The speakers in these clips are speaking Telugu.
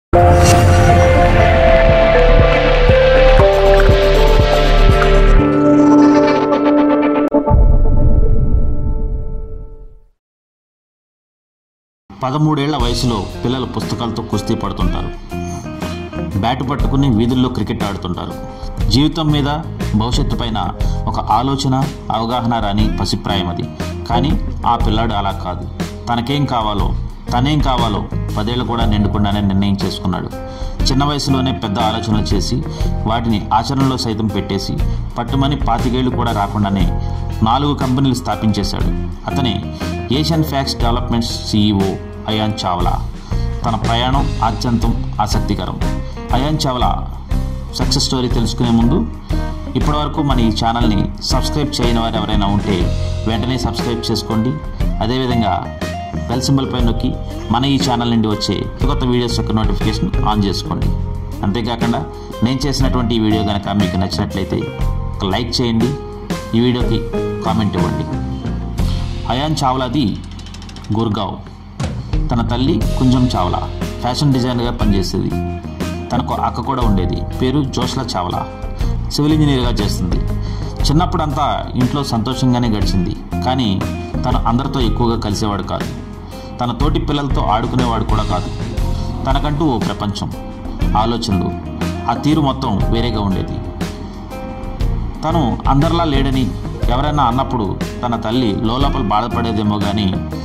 పదమూడేళ్ల వయసులో పిల్లలు పుస్తకాలతో కుస్తీ పడుతుంటారు బ్యాట్ పట్టుకుని వీధుల్లో క్రికెట్ ఆడుతుంటారు జీవితం మీద భవిష్యత్తు పైన ఒక ఆలోచన అవగాహన రాని పసిప్రాయం అది కానీ ఆ పిల్లాడు అలా కాదు తనకేం కావాలో తనేం కావాలో పదేళ్ళు కూడా నిండుకుండానే నిర్ణయం చేసుకున్నాడు చిన్న వయసులోనే పెద్ద ఆలోచనలు చేసి వాటిని ఆచరణలో సైతం పెట్టేసి పట్టుమని పాతికేళ్లు కూడా రాకుండానే నాలుగు కంపెనీలు స్థాపించేశాడు అతనే Asian Fox developments CEO Aayan Chawla తన ప్రయాణం ఆద్యంతం ఆసక్తికరం అయాన్ చావ్లా సక్సెస్ స్టోరీ తెలుసుకునే ముందు ఇప్పటివరకు మన ఈ ఛానల్ని సబ్స్క్రైబ్ చేయని వారు ఎవరైనా ఉంటే వెంటనే సబ్స్క్రైబ్ చేసుకోండి అదేవిధంగా బెల్ సింబల్ పై నొక్కి మన ఈ ఛానల్ నుండి వచ్చే కొత్త వీడియోస్ యొక్క నోటిఫికేషన్ ఆన్ చేసుకోండి అంతేకాకుండా నేను చేసినటువంటి ఈ వీడియో కనుక మీకు నచ్చినట్లయితే ఒక లైక్ చేయండి ఈ వీడియోకి కామెంట్ ఇవ్వండి అయాన్ చావ్లాది గుర్గావ్ తన తల్లి కుంజం చావ్లా ఫ్యాషన్ డిజైనర్గా పనిచేసేది తనకు అక్క కూడా ఉండేది పేరు జోష్లా చావ్లా సివిల్ ఇంజనీర్గా చేస్తుంది చిన్నప్పుడంతా ఇంట్లో సంతోషంగానే గడిచింది కానీ తను అందరితో ఎక్కువగా కలిసేవాడు కాదు తన తోటి పిల్లలతో ఆడుకునేవాడు కూడా కాదు తనకంటూ ఓ ప్రపంచం ఆలోచనలు ఆ తీరు మొత్తం వేరేగా ఉండేది తను అందరిలా లేడని ఎవరైనా అన్నప్పుడు తన తల్లి లోపల బాధపడేదేమో కానీ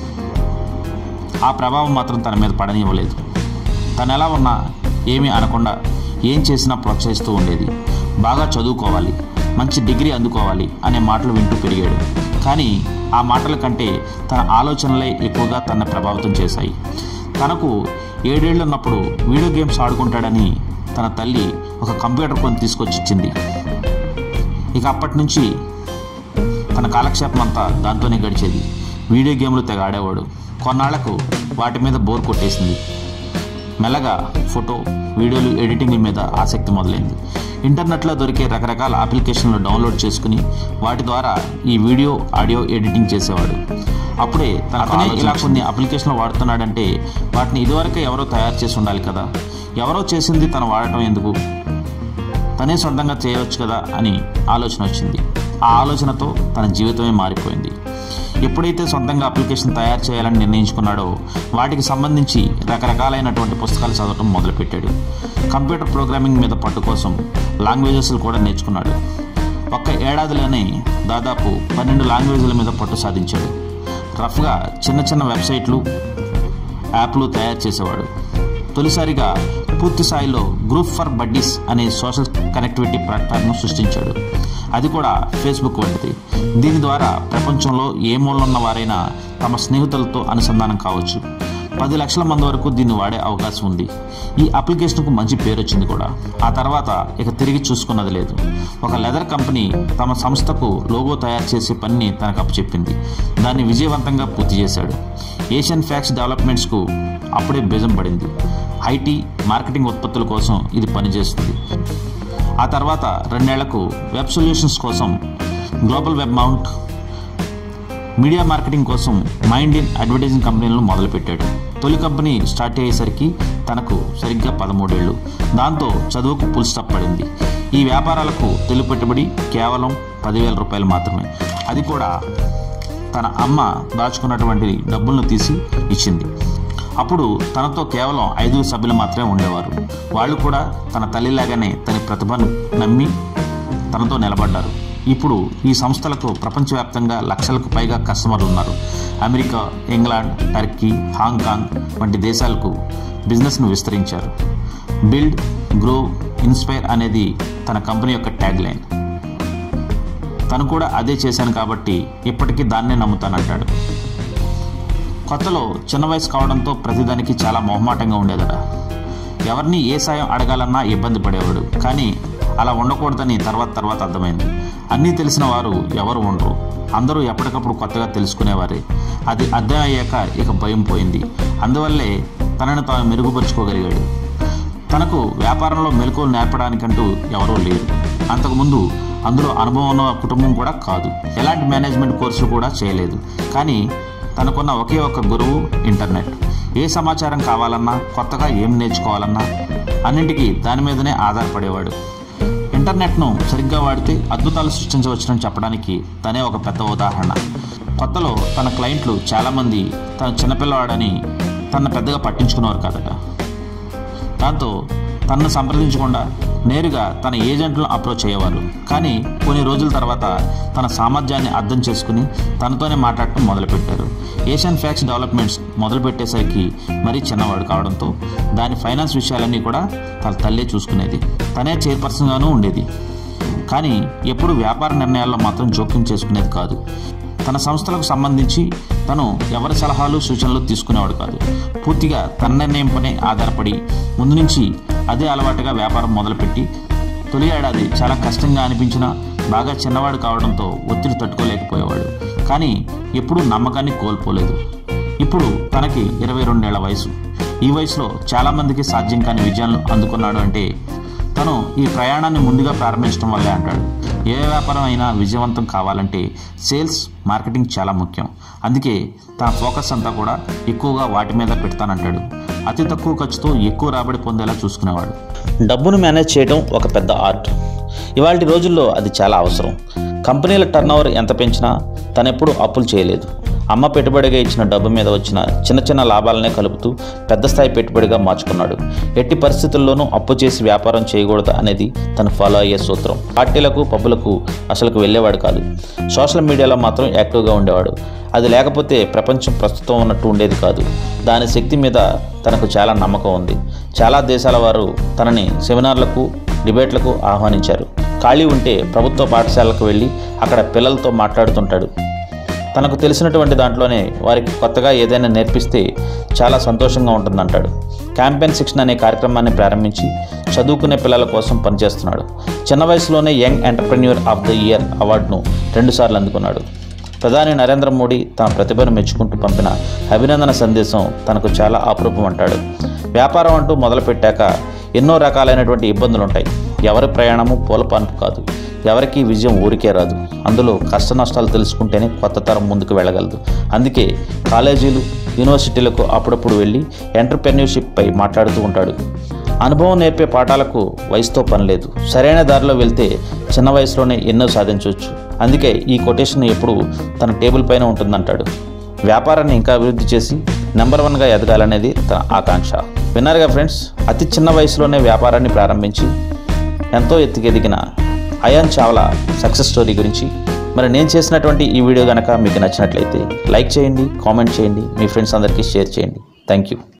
ఆ ప్రభావం మాత్రం తన మీద పడనివ్వలేదు తను ఎలా ఉన్నా ఏమీ అనకుండా ఏం చేసినా ప్రోత్సహిస్తూ ఉండేది బాగా చదువుకోవాలి మంచి డిగ్రీ అందుకోవాలి అనే మాటలు వింటూ పెరిగాడు కానీ ఆ మాటల కంటే తన ఆలోచనలే ఎక్కువగా తన ప్రభావితం చేశాయి తనకు ఏడేళ్ళు ఉన్నప్పుడు వీడియో గేమ్స్ ఆడుకుంటాడని తన తల్లి ఒక కంప్యూటర్ కొని తీసుకొచ్చి ఇచ్చింది ఇక అప్పటి నుంచి తన కాలక్షేపం అంతా దాంతోనే గడిచేది వీడియో గేమ్లు తెగ ఆడేవాడు కొన్నాళ్లకు వాటి మీద బోర్ కొట్టేసింది మెల్లగా ఫోటో వీడియోలు ఎడిటింగ్ మీద ఆసక్తి మొదలైంది ఇంటర్నెట్లో దొరికే రకరకాల అప్లికేషన్లు డౌన్లోడ్ చేసుకుని వాటి ద్వారా ఈ వీడియో ఆడియో ఎడిటింగ్ చేసేవాడు అప్పుడే తన అతనే ఇలా కొన్ని అప్లికేషన్లు వాడుతున్నాడంటే వాటిని ఇదివరకే ఎవరో తయారు చేసి ఉండాలి కదా ఎవరో చేసింది తను వాడటం ఎందుకు తనే సొంతంగా చేయవచ్చు కదా అని ఆలోచన వచ్చింది ఆ ఆలోచనతో తన జీవితమే మారిపోయింది ఎప్పుడైతే సొంతంగా అప్లికేషన్ తయారు చేయాలని నిర్ణయించుకున్నాడో వాటికి సంబంధించి రకరకాలైనటువంటి పుస్తకాలు చదవటం మొదలుపెట్టాడు కంప్యూటర్ ప్రోగ్రామింగ్ మీద పట్టు కోసం లాంగ్వేజెస్లు కూడా నేర్చుకున్నాడు ఒక్క ఏడాదిలోనే దాదాపు పన్నెండు లాంగ్వేజ్ల మీద పట్టు సాధించాడు రఫ్గా చిన్న చిన్న వెబ్సైట్లు యాప్లు తయారు చేసేవాడు తొలిసారిగా పూర్తి స్థాయిలో గ్రూప్ ఫర్ బడ్డీస్ అనే సోషల్ కనెక్టివిటీ ప్లాట్ఫామ్ను సృష్టించాడు అది కూడా ఫేస్బుక్ వంటిది దీని ద్వారా ప్రపంచంలో ఏ మూలన్న వారైనా తమ స్నేహితులతో అనుసంధానం కావచ్చు పది లక్షల మంది వరకు దీన్ని వాడే అవకాశం ఉంది ఈ అప్లికేషన్కు మంచి పేరు వచ్చింది కూడా ఆ తర్వాత ఇక తిరిగి చూసుకున్నది లేదు ఒక లెదర్ కంపెనీ తమ సంస్థకు లోగో తయారు చేసే పనిని తనకు అప్పచెప్పింది దాన్ని విజయవంతంగా పూర్తి చేశాడు ఏషియన్ ఫ్యాక్స్ డెవలప్మెంట్స్కు అప్పుడే బీజం పడింది ఐటీ మార్కెటింగ్ ఉత్పత్తుల కోసం ఇది పనిచేస్తుంది ఆ తర్వాత రెండేళ్లకు వెబ్ సొల్యూషన్స్ కోసం global web mount media marketing కోసం మైండ్ ఇన్ అడ్వర్టైజింగ్ కంపెనీలను మొదలుపెట్టాడు తొలి కంపెనీ స్టార్ట్ అయ్యేసరికి తనకు సరిగ్గా పదమూడేళ్ళు దాంతో చదువుకు పుల్ స్టాప్ పడింది ఈ వ్యాపారాలకు తొలి పెట్టుబడి కేవలం పదివేల రూపాయలు మాత్రమే అది కూడా తన అమ్మ దాచుకున్నటువంటి డబ్బులను తీసి ఇచ్చింది అప్పుడు తనతో కేవలం ఐదుగురు సభ్యులు మాత్రమే ఉండేవారు వాళ్ళు కూడా తన తల్లిలాగానే తన ప్రతిభను నమ్మి తనతో నిలబడ్డారు ఇప్పుడు ఈ సంస్థలకు ప్రపంచవ్యాప్తంగా లక్షలకు పైగా కస్టమర్లు ఉన్నారు అమెరికా ఇంగ్లాండ్ టర్కీ హాంకాంగ్ వంటి దేశాలకు బిజినెస్ను విస్తరించారు బిల్డ్ గ్రో ఇన్స్పైర్ అనేది తన కంపెనీ యొక్క ట్యాగ్ లైన్ తను కూడా అదే చేశాను కాబట్టి ఇప్పటికీ దాన్నే నమ్ముతానంటాడు కొత్తలో చిన్న వయసు కావడంతో ప్రతిదానికి చాలా మొహమాటంగా ఉండేదట ఎవరిని ఏ సాయం అడగాలన్నా ఇబ్బంది పడేవాడు కానీ అలా ఉండకూడదని తర్వాత తర్వాత అర్థమైంది అన్నీ తెలిసిన వారు ఎవరు ఉండరు అందరూ ఎప్పటికప్పుడు కొత్తగా తెలుసుకునేవారే అది అర్థం అయ్యాక ఇక భయం పోయింది అందువల్లే తనను తాను మెరుగుపరుచుకోగలిగాడు తనకు వ్యాపారంలో మెలకువలు నేర్పడానికంటూ ఎవరూ లేరు అంతకుముందు అందులో అనుభవం ఉన్న కుటుంబం కూడా కాదు ఎలాంటి మేనేజ్మెంట్ కోర్సులు కూడా చేయలేదు కానీ తనకున్న ఒకే ఒక్క గురువు ఇంటర్నెట్ ఏ సమాచారం కావాలన్నా కొత్తగా ఏం నేర్చుకోవాలన్నా అన్నింటికీ దాని మీదనే ఆధారపడేవాడు ఇంటర్నెట్ను సరిగ్గా వాడితే అద్భుతాలు సృష్టించవచ్చునని చెప్పడానికి తనే ఒక పెద్ద ఉదాహరణ కొత్తలో తన క్లయింట్లు చాలామంది తన చిన్నపిల్లవాడని తన పెద్దగా పట్టించుకునేవారు కాదట దాంతో తనను సంప్రదించకుండా నేరుగా తన ఏజెంట్లను అప్రోచ్ అయ్యేవారు కానీ కొన్ని రోజుల తర్వాత తన సామర్థ్యాన్ని అర్థం చేసుకుని తనతోనే మాట్లాడటం మొదలుపెట్టారు ఏషియన్ ఫ్యాక్స్ డెవలప్మెంట్స్ మొదలుపెట్టేసరికి మరీ చిన్నవాడు కావడంతో దాని ఫైనాన్స్ విషయాలన్నీ కూడా తన తల్లే చూసుకునేది తనే చైర్పర్సన్గానూ ఉండేది కానీ ఎప్పుడు వ్యాపార నిర్ణయాల్లో మాత్రం జోక్యం చేసుకునేది కాదు తన సంస్థలకు సంబంధించి తను ఎవరి సలహాలు సూచనలు తీసుకునేవాడు కాదు పూర్తిగా తన నిర్ణయంపైనే ఆధారపడి ముందు నుంచి అదే అలవాటుగా వ్యాపారం మొదలుపెట్టి తొలి ఏడాది చాలా కష్టంగా అనిపించినా బాగా చిన్నవాడు కావడంతో ఒత్తిడి తట్టుకోలేకపోయేవాడు కానీ ఎప్పుడూ నమ్మకాన్ని కోల్పోలేదు ఇప్పుడు తనకి ఇరవై రెండేళ్ల వయసు ఈ వయసులో చాలామందికి సాధ్యం కాని విజయాలను అందుకున్నాడు అంటే తను ఈ ప్రయాణాన్ని ముందుగా ప్రారంభించడం వల్లే అంటాడు ఏ వ్యాపారం అయినా విజయవంతం కావాలంటే సేల్స్ మార్కెటింగ్ చాలా ముఖ్యం అందుకే తన ఫోకస్ అంతా కూడా ఎక్కువగా వాటి మీద పెడతానంటాడు అతి తక్కువ ఖర్చుతో ఎక్కువ రాబడి పొందేలా చూసుకునేవాడు డబ్బును మేనేజ్ చేయడం ఒక పెద్ద ఆర్ట్ ఇవాళ రోజుల్లో అది చాలా అవసరం కంపెనీల టర్నోవర్ ఎంత పెంచినా తనెప్పుడు అప్పులు చేయలేదు అమ్మ పెట్టుబడిగా ఇచ్చిన డబ్బు మీద వచ్చిన చిన్న చిన్న లాభాలనే కలుపుతూ పెద్ద స్థాయి పెట్టుబడిగా మార్చుకున్నాడు ఎట్టి పరిస్థితుల్లోనూ అప్పు చేసి వ్యాపారం చేయకూడదు అనేది తను ఫాలో అయ్యే సూత్రం పార్టీలకు పబ్బులకు అసలుకు వెళ్ళేవాడు కాదు సోషల్ మీడియాలో మాత్రం యాక్టివ్గా ఉండేవాడు అది లేకపోతే ప్రపంచం ప్రస్తుతం ఉన్నట్టు ఉండేది కాదు దాని శక్తి మీద తనకు చాలా నమ్మకం ఉంది చాలా దేశాల వారు తనని సెమినార్లకు డిబేట్లకు ఆహ్వానించారు ఖాళీ ఉంటే ప్రభుత్వ పాఠశాలకు వెళ్ళి అక్కడ పిల్లలతో మాట్లాడుతుంటాడు తనకు తెలిసినటువంటి దాంట్లోనే వారికి కొత్తగా ఏదైనా నేర్పిస్తే చాలా సంతోషంగా ఉంటుందంటాడు క్యాంపెయిన్ శిక్షణ అనే కార్యక్రమాన్ని ప్రారంభించి చదువుకునే పిల్లల కోసం పనిచేస్తున్నాడు చిన్న వయసులోనే young entrepreneur of the year అవార్డును రెండుసార్లు అందుకున్నాడు ప్రధాని నరేంద్ర మోడీ తన ప్రతిభను మెచ్చుకుంటూ పంపిన అభినందన సందేశం తనకు చాలా అపురూపం అంటాడు వ్యాపారం అంటూ మొదలుపెట్టాక ఎన్నో రకాలైనటువంటి ఇబ్బందులు ఉంటాయి ఎవరి ప్రయాణము పూలపాన్పు కాదు ఎవరికి విజయం ఊరికే రాదు అందులో కష్ట నష్టాలు తెలుసుకుంటేనే కొత్త తరం ముందుకు వెళ్ళగలదు అందుకే కాలేజీలు యూనివర్సిటీలకు అప్పుడప్పుడు వెళ్ళి ఎంటర్ప్రెన్యూర్షిప్పై మాట్లాడుతూ ఉంటాడు అనుభవం నేర్పే పాఠాలకు వయసుతో పని లేదు సరైన దారిలో వెళ్తే చిన్న వయసులోనే ఎన్నో సాధించవచ్చు అందుకే ఈ కొటేషన్ ఎప్పుడు తన టేబుల్ పైన ఉంటుందంటాడు వ్యాపారాన్ని ఇంకా అభివృద్ధి చేసి నెంబర్ వన్గా ఎదగాలనేది తన ఆకాంక్ష విన్నారుగా ఫ్రెండ్స్ అతి చిన్న వయసులోనే వ్యాపారాన్ని ప్రారంభించి ఎంతో ఎత్తుకెదిగిన అయాన్ చావ్లా సక్సెస్ స్టోరీ గురించి మరి నేను చేసినటువంటి ఈ వీడియో కనుక మీకు నచ్చినట్లయితే లైక్ చేయండి కామెంట్ చేయండి మీ ఫ్రెండ్స్ అందరికీ షేర్ చేయండి థ్యాంక్ యూ